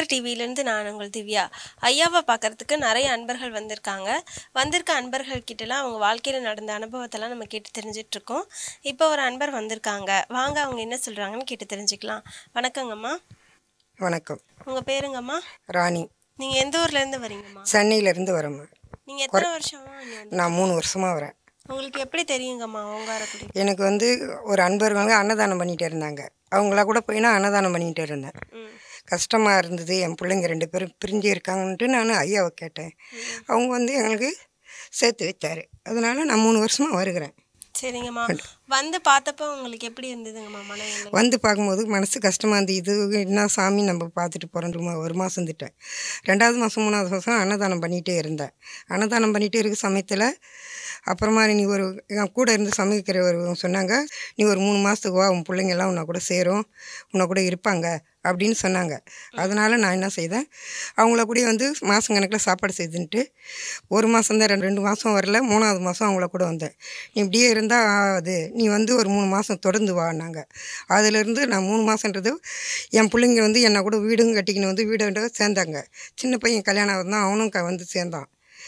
சுடர் டிவியிலேருந்து நான் உங்கள் திவ்யா ஐயாவை பார்க்கறதுக்கு நிறைய அன்பர்கள் வந்திருக்காங்க வந்திருக்க அன்பர்கள் கிட்டலாம் அவங்க வாழ்க்கையில் நடந்த அனுபவத்தெல்லாம் நம்ம கேட்டு தெரிஞ்சிட்டு இருக்கோம் இப்போ ஒரு அன்பர் வந்திருக்காங்க வாங்க அவங்க என்ன சொல்கிறாங்கன்னு கேட்டு தெரிஞ்சுக்கலாம் வணக்கங்கம்மா வணக்கம் உங்கள் பேருங்கம்மா ராணி நீங்கள் எந்த ஊர்லேருந்து வரீங்கம்மா சென்னையிலேருந்து வரேம்மா நீங்கள் எத்தனை வருஷமா இங்க வந்து நான் மூணு வருஷமாக வரேன் உங்களுக்கு எப்படி தெரியுங்கம்மா ஓங்காரக்குடி எனக்கு வந்து ஒரு அன்பர்கள் அன்னதானம் பண்ணிகிட்டே இருந்தாங்க அவங்களா கூட போய் நான் அன்னதானம் பண்ணிகிட்டே இருந்தேன் ம் கஷ்டமாக இருந்தது என் பிள்ளைங்க ரெண்டு பேரும் பிரிஞ்சு இருக்காங்கன்ட்டு நான் ஐயாவை கேட்டேன் அவங்க வந்து எங்களுக்கு சேர்த்து வச்சாரு அதனால நான் மூணு வருஷமாக வருகிறேன் சரிங்கம்மா வந்து பார்த்தப்ப உங்களுக்கு எப்படி இருந்ததுங்கம்மா மனநிலை வந்து பார்க்கும்போது மனசு கஷ்டமாக இருந்து இது என்ன சாமி நம்ம பார்த்துட்டு போகிறோம் ஒரு மாதம் இருந்துட்டேன் ரெண்டாவது மாதம் மூணாவது மாதம் அன்னதானம் பண்ணிகிட்டே இருந்தேன் அன்னதானம் பண்ணிகிட்டே இருக்க சமயத்தில் அப்புறமா நீ ஒரு என் கூட இருந்து சமைக்கிறவர் சொன்னாங்க நீ ஒரு மூணு மாதத்துக்கு வா உன் பிள்ளைங்கெல்லாம் உன்னை கூட சேரும் உன்னை கூட இருப்பாங்க அப்படின்னு சொன்னாங்க அதனால் நான் என்ன செய்தேன் அவங்கள கூட வந்து மாதம் கணக்கில் சாப்பாடு செய்துன்ட்டு ஒரு மாதம் தான் ரெண்டு ரெண்டு மாதம் வரல மூணாவது மாதம் அவங்கள கூட வந்தேன் நீ இப்படியே இருந்தால் ஆகாது நீ வந்து ஒரு மூணு மாதம் தொடர்ந்து வான்னாங்க அதிலிருந்து நான் மூணு மாதன்றது என் பிள்ளைங்க வந்து என்னை கூட வீடும் கட்டிக்கின்னு வந்து வீடு சேர்ந்தாங்க சின்ன பையன் கல்யாணம் ஆகுதான் அவனும் க வந்து சேர்ந்தான்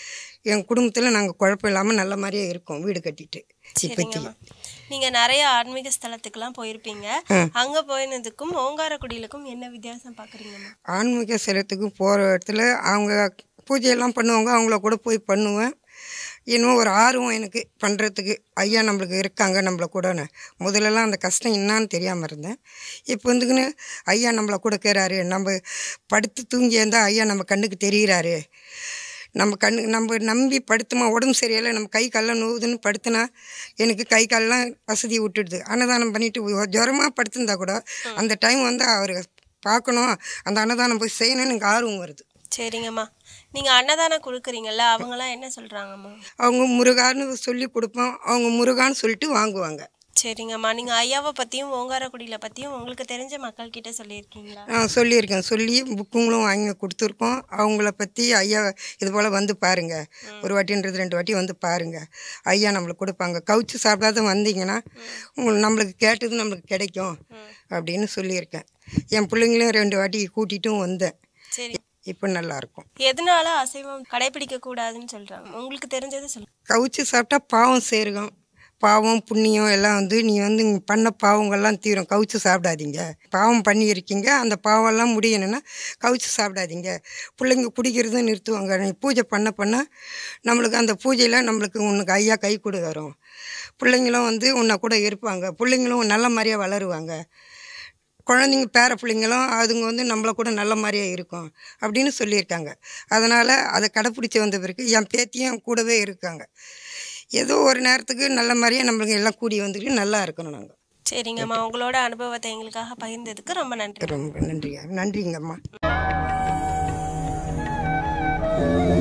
என் குடும்பத்தில் நாங்கள் குழப்பம் இல்லாமல் நல்ல மாதிரியே இருக்கோம் வீடு கட்டிட்டு இப்போதைக்கு சரிங்கம்மா நீங்க நிறைய ஆன்மீக ஸ்தலத்துக்குலாம் போயிருப்பீங்க அங்க போயினதுக்கும் ஓங்காரக்குடியிலுக்கும் என்ன வித்தியாசம் பாக்குறீங்கம்மா ஆன்மீக சிலத்துக்கு போகிற இடத்துல அவங்க பூஜையெல்லாம் பண்ணுவாங்க அவங்கள கூட போய் பண்ணுவேன் இன்னும் ஒரு ஆர்வம் எனக்கு பண்ணுறதுக்கு ஐயா நம்மளுக்கு இருக்காங்க நம்மள கூடன்னு முதல்லலாம் அந்த கஷ்டம் என்னான்னு தெரியாமல் இருந்தேன் இப்போ வந்துக்குன்னு ஐயா நம்மள கூட கேறாரு நம்ம படுத்து தூங்கி இருந்தால் ஐயா நம்ம கண்ணுக்கு தெரிகிறாரு நம்ம கண்ணு நம்ம நம்பி படுத்துமா உடம்பு சரியில்லை நம்ம கை கால்லாம் நோவுதுன்னு படுத்துனா எனக்கு கை கால்லாம் வசதி விட்டுடுது அன்னதானம் பண்ணிட்டு ஜுரமாக படுத்திருந்தா கூட அந்த டைம் வந்து அவர் பார்க்கணும் அந்த அன்னதானம் போய் செய்யணும்னு எனக்கு ஆர்வம் வருது சரிங்கம்மா நீங்க அன்னதானம் கொடுக்குறீங்கல்ல அவங்கலாம் என்ன சொல்றாங்கம்மா அவங்க முருகான்னு சொல்லி கொடுப்போம் அவங்க முருகான்னு சொல்லிட்டு வாங்குவாங்க சரிங்கம்மா நீங்க ஐயாவை பத்தியும் ஓங்காரக்குடியில பத்தியும் உங்களுக்கு தெரிஞ்ச மக்கள் கிட்ட சொல்லியிருக்கீங்களா நான் சொல்லியிருக்கேன் சொல்லி புக்குங்களும் வாங்கி கொடுத்துருக்கோம் அவங்கள பற்றி ஐயா இது போல் வந்து பாருங்க ஒரு வாட்டின்றது ரெண்டு வாட்டி வந்து பாருங்க ஐயா நம்மளுக்கு கொடுப்பாங்க கவுச்சு சாப்பிடாத வந்தீங்கன்னா உங்களுக்கு நம்மளுக்கு கேட்டது நம்மளுக்கு கிடைக்கும் அப்படின்னு சொல்லியிருக்கேன் என் பிள்ளைங்களையும் ரெண்டு வாட்டி கூட்டிட்டும் வந்தேன் சரி இப்போ நல்லாயிருக்கும் எதனால அசைவம் கடைபிடிக்க கூடாதுன்னு சொல்றாங்க உங்களுக்கு தெரிஞ்சதை சொல்லுங்க கவுச்சு சாப்பிட்டா பாவம் சேருகும் பாவம் புண்ணியம் எல்லாம் வந்து நீ வந்து இங்க பண்ண பாவங்கள்லாம் தீரும் கவுச்சு சாப்பிடாதீங்க பாவம் பண்ணியிருக்கீங்க அந்த பாவம்லாம் முடியணும்னா கவுச்சு சாப்பிடாதீங்க பிள்ளைங்க குடிக்கிறதும் நிறுத்துவாங்க நீ பூஜை பண்ண பண்ண நம்மளுக்கு அந்த பூஜையில் நம்மளுக்கு உனக்கு ஐயா கை கொடு வரும் பிள்ளைங்களும் வந்து உன்னை கூட இருப்பாங்க பிள்ளைங்களும் நல்ல மாதிரியாக வளருவாங்க குழந்தைங்க பேர பிள்ளைங்களும் அதுங்க வந்து நம்மளை கூட நல்ல மாதிரியே இருக்கும் அப்படின்னு சொல்லியிருக்காங்க அதனால் அதை கடைப்பிடிச்சி வந்த பிறகு என் பேத்தியும் என் கூடவே இருக்காங்க ஏதோ ஒரு நேரத்துக்கு நல்ல மாதிரியே நம்மளுக்கு எல்லாம் கூடி வந்துட்டு நல்லா இருக்கணும் நாங்கள் சரிங்கம்மா உங்களோட அனுபவத்தை எங்களுக்காக பகிர்ந்ததுக்கு ரொம்ப நன்றி ரொம்ப நன்றிங்க நன்றிங்கம்மா